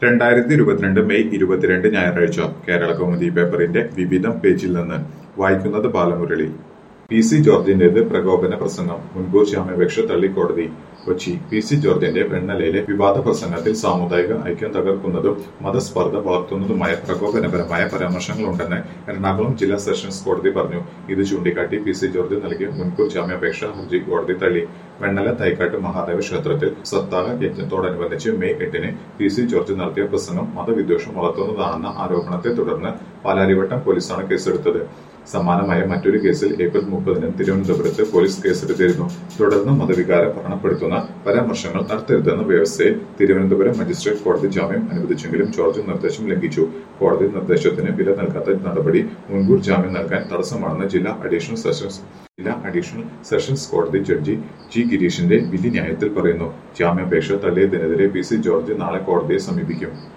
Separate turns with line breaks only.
രണ്ടായിരത്തി ഇരുപത്തിരണ്ട് മെയ് ഇരുപത്തിരണ്ട് ഞായറാഴ്ച കേരള കൗമുദി പേപ്പറിന്റെ വിവിധം പേജിൽ നിന്ന് വായിക്കുന്നത് ബാലമുരളി പി സി ജോർജിന്റേത് പ്രകോപന പ്രസംഗം മുൻകൂർ ജാമ്യാപേക്ഷ തള്ളി കോടതി കൊച്ചി പി സി ജോർജിന്റെ വെണ്ണലയിലെ വിവാദ പ്രസംഗത്തിൽ സാമുദായിക ഐക്യം തകർക്കുന്നതും മതസ്പർദ്ധ വളർത്തുന്നതുമായ പ്രകോപനപരമായ പരാമർശങ്ങളുണ്ടെന്ന് എറണാകുളം ജില്ലാ സെഷൻസ് കോടതി പറഞ്ഞു ഇത് ചൂണ്ടിക്കാട്ടി പി സി ജോർജ് നൽകിയ മുൻകൂർ ജാമ്യാപേക്ഷ ഹർജി കോടതി തള്ളി വെണ്ണല തൈക്കാട്ട് മഹാദേവ ക്ഷേത്രത്തിൽ സപ്താഹ യജ്ഞത്തോടനുബന്ധിച്ച് മെയ് എട്ടിന് പി സി ജോർജ് നടത്തിയ പ്രസംഗം മതവിദ്വേഷം വളർത്തുന്നതാണെന്ന ആരോപണത്തെ തുടർന്ന് പാലാരിവട്ടം പോലീസാണ് കേസെടുത്തത് സമാനമായ മറ്റൊരു കേസിൽ ഏപ്രിൽ മുപ്പതിന് തിരുവനന്തപുരത്ത് പോലീസ് കേസെടുത്തിരുന്നു തുടർന്ന് മതവികാരം വ്രണപ്പെടുത്തുന്ന പരാമർശങ്ങൾ നടത്തരുതെന്ന വ്യവസ്ഥയിൽ തിരുവനന്തപുരം മജിസ്ട്രേറ്റ് കോടതി ജാമ്യം അനുവദിച്ചെങ്കിലും ജോർജ് നിർദ്ദേശം ലംഘിച്ചു കോടതി നിർദ്ദേശത്തിന് വില നൽകാത്ത നടപടി മുൻകൂർ ജാമ്യം നൽകാൻ തടസ്സമാണെന്ന് ജില്ലാ അഡീഷണൽ സെഷൻസ് ജില്ലാ അഡീഷണൽ സെഷൻസ് കോടതി ജഡ്ജി ജി ഗിരീഷിന്റെ വിധി ന്യായത്തിൽ പറയുന്നു ജാമ്യാപേക്ഷ തള്ളിയതിനെതിരെ പി സി ജോർജ് നാളെ കോടതിയെ സമീപിക്കും